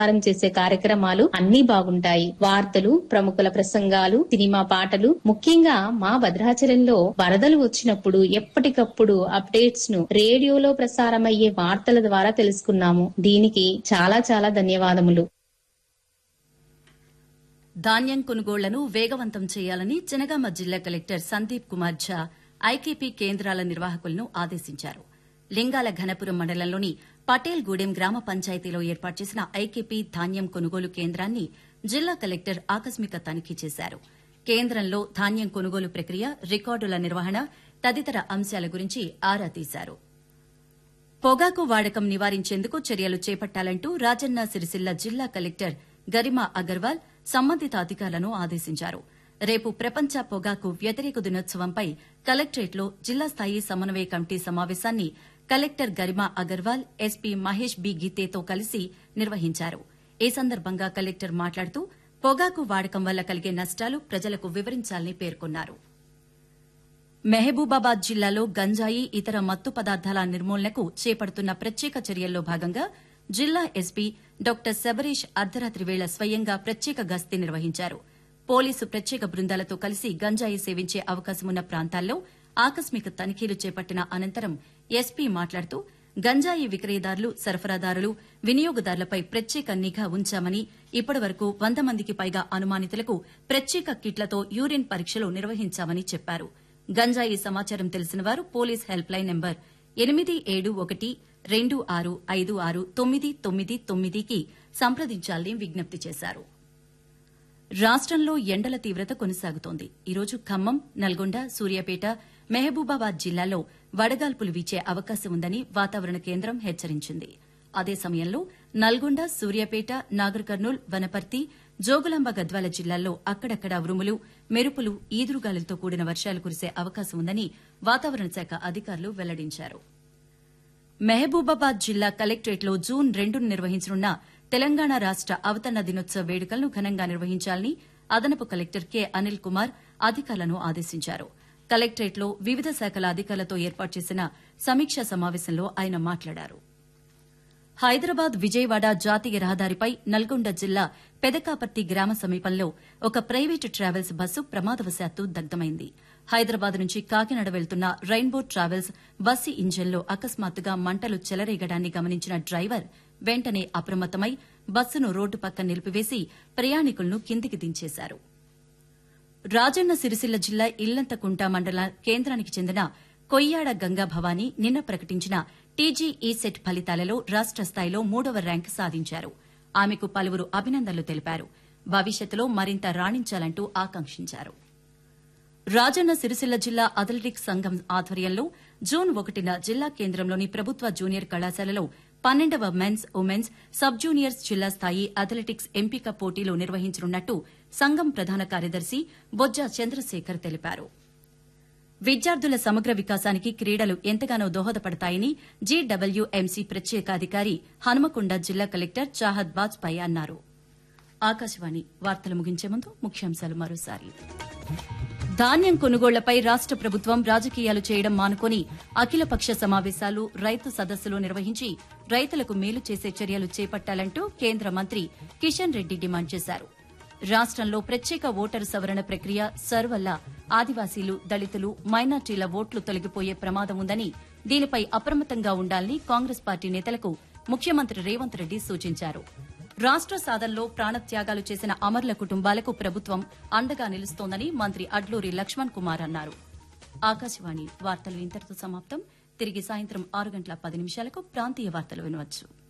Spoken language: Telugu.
ప్రసారం చేసే కార్యక్రమాలు అన్ని బాగుంటాయి వార్తలు ప్రముఖుల ప్రసంగాలు సినిమా పాటలు ముఖ్యంగా మా భద్రాచలంలో వరదలు వచ్చినప్పుడు ఎప్పటికప్పుడు అప్డేట్స్ ను రేడియోలో ప్రసారమయ్యే వార్తల ద్వారా తెలుసుకున్నాము దీనికి చాలా చాలా ధన్యవాదములు ధాన్యం కొనుగోళ్లను వేగవంతం చేయాలని జనగామ జిల్లా కలెక్టర్ సందీప్ కుమార్ ఝా ఐకేపీ కేంద్రాల నిర్వాహకులను ఆదేశించారు లింగాల ఘనపురం మండలంలోని పటేల్ గూడెం గ్రామ పంచాయతీలో ఏర్పాటు చేసిన ఐకేపీ ధాన్యం కొనుగోలు కేంద్రాన్ని జిల్లా కలెక్టర్ ఆకస్మిక తనిఖీ చేశారు కేంద్రంలో ధాన్యం కొనుగోలు ప్రక్రియ రికార్డుల నిర్వహణ తదితర అంశాల గురించి ఆరా తీశారు పొగాకు వాడకం నివారించేందుకు చర్యలు చేపట్టాలంటూ రాజన్న సిరిసిల్ల జిల్లా కలెక్టర్ గరిమా అగర్వాల్ సంబంధిత అధికారులను ఆదేశించారు రేపు ప్రపంచ పొగాకు వ్యతిరేక దినోత్సవంపై కలెక్టరేట్లో జిల్లా స్థాయి సమన్వయ కమిటీ సమావేశాన్ని collector Garima Agarwal SP Mahesh B గీతేతో కలిసి నిర్వహించారు ఈ సందర్భంగా కలెక్టర్ మాట్లాడుతూ పొగాకు వాడకం వల్ల కలిగే నష్టాలు ప్రజలకు వివరించాలని పేర్కొన్నారు మహబూబాబాద్ జిల్లాలో గంజాయి ఇతర మత్తు పదార్థాల నిర్మూలనకు చేపడుతున్న ప్రత్యేక చర్యల్లో భాగంగా జిల్లా ఎస్పీ డాక్టర్ శబరీష్ అర్ధరాత్రి వేళ స్వయంగా ప్రత్యేక గస్తీ నిర్వహించారు పోలీసు ప్రత్యేక బృందాలతో కలిసి గంజాయి సేవించే అవకాశమున్న ప్రాంతాల్లో ఆకస్మిక తనిఖీలు చేపట్టిన అనంతరం ఎస్పీ మాట్లాడుతూ గంజాయి విక్రయదారులు సరఫరాదారులు వినియోగదారులపై ప్రత్యేక నిఘా ఉంచామని ఇప్పటివరకు వంద మందికి పైగా అనుమానితులకు ప్రత్యేక కిట్లతో యూరిన్ పరీక్షలు నిర్వహించామని చెప్పారు గంజాయి సమాచారం తెలిసిన వారు పోలీస్ హెల్ప్ లైన్ నెంబర్ ఎనిమిది ఏడు ఒకటి రెండు ఆరు ఐదు ఆరు తొమ్మిది తొమ్మిది తొమ్మిదికి సంప్రదించాలని విజ్ఞప్తి చేశారు రాష్టంలో ఎండల తీవ్రత కొనసాగుతోంది ఈరోజు ఖమ్మం నల్గొండ సూర్యాపేట మహబూబాబాద్ జిల్లాల్లో వడగాల్పులు వీచే అవకాశం ఉందని వాతావరణ కేంద్రం హెచ్చరించింది అదే సమయంలో నల్గొండ సూర్యాపేట నాగర్ కర్నూల్ వనపర్తి జోగులాంబ గద్వాల జిల్లాల్లో అక్కడక్కడ ఉరుములు మెరుపులు ఈదురుగాలులతో కూడిన వర్షాలు కురిసే అవకాశం ఉందని వాతావరణ శాఖ అధికారులు వెల్లడించారు మహబూబాబాద్ జిల్లా కలెక్టరేట్లో జూన్ రెండును నిర్వహించనున్న తెలంగాణ రాష్ట అవతరణ దినోత్సవ వేడుకలను ఘనంగా నిర్వహించాలని అదనపు కలెక్టర్ కె అనిల్ కుమార్ అధికారులను ఆదేశించారు కలెక్టరేట్లో వివిధ శాఖల అధికారులతో ఏర్పాటు చేసిన సమీక్షా సమావేశంలో ఆయన మాట్లాడారు హైదరాబాద్ విజయవాడ జాతీయ రహదారిపై నల్గొండ జిల్లా పెదకాపర్తి గ్రామ సమీపంలో ఒక ప్రైవేటు ట్రావెల్స్ బస్సు ప్రమాదవశాత్తు దగ్ధమైంది హైదరాబాద్ నుంచి కాకినాడ వెళ్తున్న రెయిన్బో ట్రావెల్స్ బస్సు ఇంజన్లో అకస్మాత్తుగా మంటలు చెలరేగడాన్ని గమనించిన డ్రైవర్ వెంటనే అప్రమత్తమై బస్సును రోడ్డు పక్కన నిలిపివేసి ప్రయాణికులను కిందికి దించేశారు రాజన్న సిరిసిల్ల జిల్లా ఇల్లంతకుంట మండల కేంద్రానికి చెందిన కొయ్యాడ గంగా భవానీ నిన్న ప్రకటించిన టీజీఈ సెట్ ఫలితాలలో రాష్ట స్థాయిలో మూడవ ర్యాంకు సాధించారు ఆమెకు పలువురు అభినందనలు తెలిపారు భవిష్యత్తులో మరింత రాణించాలంటూ ఆకాంక్షించారు రాజన్న సిరిసిల్ల జిల్లా అథ్లెటిక్స్ సంఘం ఆధ్వర్యంలో జూన్ ఒకటిన జిల్లా కేంద్రంలోని ప్రభుత్వ జూనియర్ కళాశాలలో పన్నెండవ మెన్స్ ఉమెన్స్ సబ్ జూనియర్స్ జిల్లా స్థాయి అథ్లెటిక్స్ ఎంపిక పోటీలు నిర్వహించనున్నట్టు సంఘం ప్రధాన కార్యదర్శి బొజ్జ చంద్రశేఖర్ తెలిపారు విద్యార్థుల సమగ్ర వికాసానికి క్రీడలు ఎంతగానో దోహదపడతాయని జీడబ్ల్యూఎంసీ ప్రత్యేకాధికారి హనుమకొండ జిల్లా కలెక్టర్ చాహద్ బాజ్పాయ్ అన్నారు ఆకాశవాణి వార్తలు ముగించే ముందు ముఖ్యాంశాలు మరోసారి ధాన్యం కొనుగోళ్లపై రాష్ట ప్రభుత్వం రాజకీయాలు చేయడం మానుకొని అఖిలపక్ష సమావేశాలు రైతు సదస్సులు నిర్వహించి రైతులకు మేలు చేసే చర్యలు చేపట్టాలంటూ కేంద్ర మంత్రి కిషన్ రెడ్డి డిమాండ్ చేశారు రాష్టంలో ప్రత్యేక ఓటరు సవరణ ప్రక్రియ సర్ వల్ల ఆదివాసీలు దళితులు మైనార్టీల ఓట్లు తొలగిపోయే ప్రమాదం ఉందని దీనిపై అప్రమత్తంగా ఉండాలని కాంగ్రెస్ పార్టీ నేతలకు ముఖ్యమంత్రి రేవంత్ రెడ్డి సూచించారు రాష్ట సాధనలో ప్రాణత్యాగాలు చేసిన అమరుల కుటుంబాలకు ప్రభుత్వం అండగా నిలుస్తోందని మంత్రి అడ్లూరి లక్ష్మణ్ కుమార్ అన్నారు ఆకాశవాణి వార్తలు ఇంతటితో సమాప్తం తిరిగి సాయంత్రం ఆరు గంటల పది నిమిషాలకు ప్రాంతీయ వార్తలు వినవచ్చు